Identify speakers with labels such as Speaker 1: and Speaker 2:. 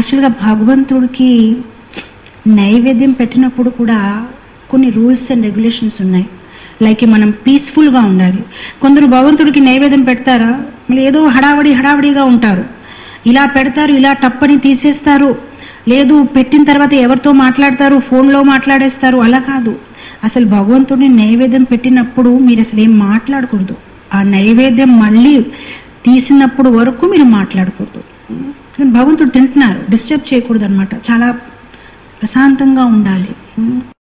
Speaker 1: యాక్చువల్గా భగవంతుడికి నైవేద్యం పెట్టినప్పుడు కూడా కొన్ని రూల్స్ అండ్ రెగ్యులేషన్స్ ఉన్నాయి లైక్ మనం పీస్ఫుల్గా ఉండాలి కొందరు భగవంతుడికి నైవేద్యం పెడతారా మళ్ళీ ఏదో హడావడి హడావడిగా ఉంటారు ఇలా పెడతారు ఇలా టప్పని తీసేస్తారు లేదు పెట్టిన తర్వాత ఎవరితో మాట్లాడతారు ఫోన్లో మాట్లాడేస్తారు అలా కాదు అసలు భగవంతుడిని నైవేద్యం పెట్టినప్పుడు మీరు అసలు ఏం మాట్లాడకూడదు ఆ నైవేద్యం మళ్ళీ తీసినప్పుడు వరకు మీరు మాట్లాడకూడదు కానీ భగవంతుడు తింటున్నారు డిస్టర్బ్ చేయకూడదు అనమాట చాలా ప్రశాంతంగా ఉండాలి